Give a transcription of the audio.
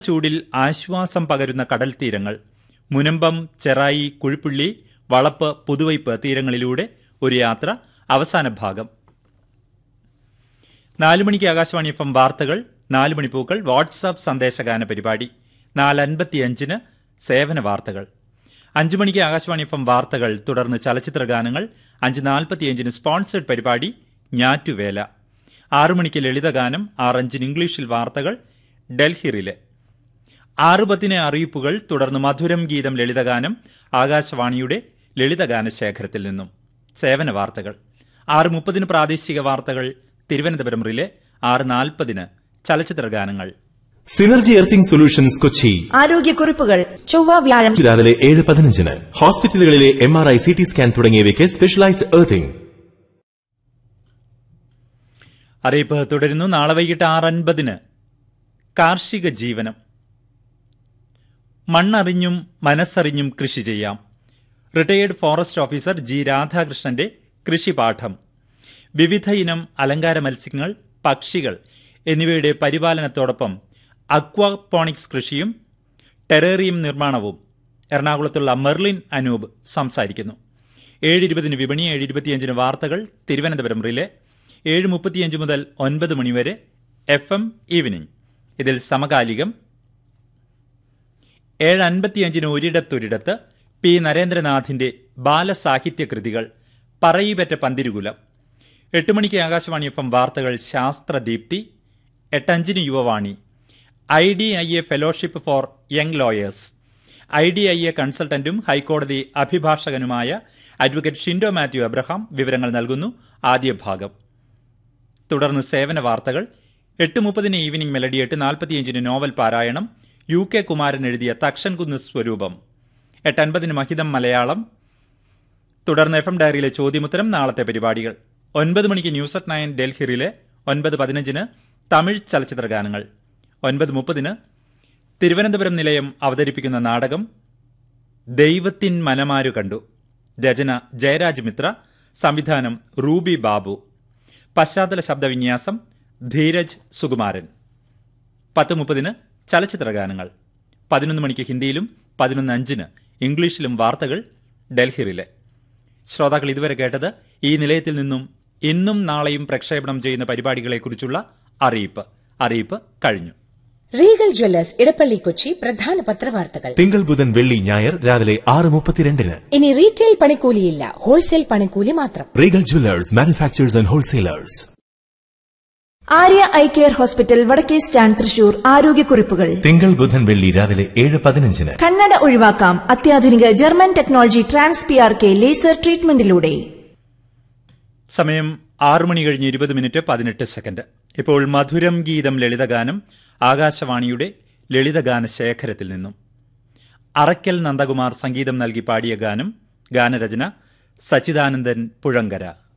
ചൂടിൽ ആശ്വാസം പകരുന്ന കടൽ തീരങ്ങൾ മുനമ്പം ചെറായി കുഴിപ്പുള്ളി വളപ്പ് പുതുവൈപ്പ് തീരങ്ങളിലൂടെ ഒരു യാത്ര അവസാന ഭാഗം നാലു മണിക്ക് ആകാശവാണി എഫ് എം വാർത്തകൾ നാല് മണിപ്പൂക്കൾ വാട്സാപ്പ് സന്ദേശഗാന പരിപാടി നാല് അൻപത്തിയഞ്ചിന് സേവന വാർത്തകൾ അഞ്ചു മണിക്ക് ആകാശവാണി എഫ് എം വാർത്തകൾ തുടർന്ന് ചലച്ചിത്ര ഗാനങ്ങൾ അഞ്ച് നാൽപ്പത്തിയഞ്ചിന് സ്പോൺസേഡ് പരിപാടി ഞാറ്റുവേല ആറു മണിക്ക് ലളിതഗാനം ആറഞ്ചിന് ഇംഗ്ലീഷിൽ വാർത്തകൾ ഡൽഹിറിലെ ആറ് പത്തിന് അറിയിപ്പുകൾ തുടർന്ന് മധുരം ഗീതം ലളിതഗാനം ആകാശവാണിയുടെ ലളിതഗാന ശേഖരത്തിൽ നിന്നും സേവന വാർത്തകൾ ആറ് മുപ്പതിന് പ്രാദേശിക വാർത്തകൾ തിരുവനന്തപുരം റിലെ ആറ് നാൽപ്പതിന് ചലച്ചിത്ര ഗാനങ്ങൾ സിനർജി എർത്തിംഗ് സൊല്യൂഷൻസ് കൊച്ചി ആരോഗ്യക്കുറിപ്പുകൾ ചൊവ്വ വ്യാഴം രാവിലെ ഏഴ് പതിനഞ്ചിന് ഹോസ്പിറ്റലുകളിലെ M R I C T scan തുടങ്ങിയവയ്ക്ക് സ്പെഷ്യലൈസ്ഡ് എർത്തിംഗ് അറിയിപ്പ് തുടരുന്നു നാളെ വൈകിട്ട് ആറ് അൻപതിന് കാർഷിക ജീവനം മണ്ണറിഞ്ഞും മനസ്സറിഞ്ഞും കൃഷി ചെയ്യാം റിട്ടയേർഡ് ഫോറസ്റ്റ് ഓഫീസർ ജി രാധാകൃഷ്ണന്റെ കൃഷിപാഠം വിവിധ ഇനം അലങ്കാര മത്സ്യങ്ങൾ പക്ഷികൾ എന്നിവയുടെ പരിപാലനത്തോടൊപ്പം അക്വാപോണിക്സ് കൃഷിയും ടെറേറിയം നിർമ്മാണവും എറണാകുളത്തുള്ള മെർലിൻ അനൂപ് സംസാരിക്കുന്നു ഏഴ് ഇരുപതിന് വിപണി ഏഴ് ഇരുപത്തിയഞ്ചിന് വാർത്തകൾ തിരുവനന്തപുരം റിലെ ഏഴ് മുപ്പത്തിയഞ്ച് മുതൽ ഒൻപത് മണിവരെ എഫ് എം ഈവനിംഗ് ഇതിൽ സമകാലികം ഏഴ് അൻപത്തിയഞ്ചിന് ഒരിടത്തൊരിടത്ത് പി നരേന്ദ്രനാഥിന്റെ ബാലസാഹിത്യ കൃതികൾ പറയിപെറ്റ പന്തിരുകുലം എട്ട് മണിക്ക് ആകാശവാണി എഫ് എം വാർത്തകൾ ശാസ്ത്രദീപ്തി എട്ടഞ്ചിന് Yuvavani I D I A fellowship for young lawyers I D I A കൺസൾട്ടന്റും ഹൈക്കോടതി അഭിഭാഷകനുമായ അഡ്വക്കേറ്റ് ഷിൻഡോ മാത്യു അബ്രഹാം വിവരങ്ങൾ നൽകുന്നു ആദ്യ ഭാഗം തുടർന്ന് സേവന വാർത്തകൾ എട്ട് മുപ്പതിന് ഈവനിംഗ് മെലഡി എട്ട് നാൽപ്പത്തിയഞ്ചിന് നോവൽ പാരായണം യു കെ കുമാരൻ എഴുതിയ തക്ഷൻകുന്ന് സ്വരൂപം എട്ട് അൻപതിന് മഹിതം മലയാളം തുടർന്ന് എഫ് എം ഡയറിയിലെ ചോദ്യമുത്തരം നാളത്തെ പരിപാടികൾ ഒൻപത് മണിക്ക് ന്യൂസ് അറ്റ് നയൻ ഡൽഹിറിലെ ഒൻപത് പതിനഞ്ചിന് തമിഴ് ചലച്ചിത്ര ഗാനങ്ങൾ ഒൻപത് മുപ്പതിന് തിരുവനന്തപുരം നിലയം അവതരിപ്പിക്കുന്ന നാടകം ദൈവത്തിൻ മനമാരു കണ്ടു രചന ജയരാജ് മിത്ര സംവിധാനം റൂബി ബാബു പശ്ചാത്തല ശബ്ദവിന്യാസം ധീരജ് സുകുമാരൻ പത്ത് മുപ്പതിന് ചലച്ചിത്ര ഗാനങ്ങൾ പതിനൊന്ന് മണിക്ക് ഹിന്ദിയിലും പതിനൊന്ന് അഞ്ചിന് ഇംഗ്ലീഷിലും വാർത്തകൾ ഡൽഹിറിലെ ശ്രോതാക്കൾ ഇതുവരെ കേട്ടത് ഈ നിലയത്തിൽ നിന്നും ഇന്നും നാളെയും പ്രക്ഷേപണം ചെയ്യുന്ന പരിപാടികളെക്കുറിച്ചുള്ള അറിയിപ്പ് അറിയിപ്പ് കഴിഞ്ഞു റീഗൽ ജ്വല്ലേഴ്സ് ഇടപ്പള്ളി കൊച്ചി പ്രധാന പത്രവാർത്തകൾ തിങ്കൾ ബുധൻ വെള്ളി ഞായർ രാവിലെ ആറ് മുപ്പത്തിരണ്ടിന് ഇനി റീറ്റെയിൽ പണിക്കൂലിയില്ല ഹോൾസെയിൽ പണിക്കൂലി മാത്രം Regal jewellers manufactures and wholesalers Arya eye care hospital വടക്കേ സ്റ്റാൻഡ് തൃശൂർ ആരോഗ്യക്കുറിപ്പുകൾ തിങ്കൾ ബുധൻ വെള്ളി രാവിലെ ഏഴ് പതിനഞ്ചിന് കണ്ണട ഒഴിവാക്കാം അത്യാധുനിക German technology trans P R K laser ട്രീറ്റ്മെന്റിലൂടെ സമയം ആറു മണി കഴിഞ്ഞ് ഇരുപത് മിനിറ്റ് പതിനെട്ട് സെക്കൻഡ് ഇപ്പോൾ മധുരം ഗീതം ലളിതഗാനം ആകാശവാണിയുടെ ലളിതഗാന ശേഖരത്തിൽ നിന്നും അറക്കൽ നന്ദകുമാർ സംഗീതം നൽകി പാടിയ ഗാനം ഗാനരചന സച്ചിദാനന്ദൻ പുഴങ്കര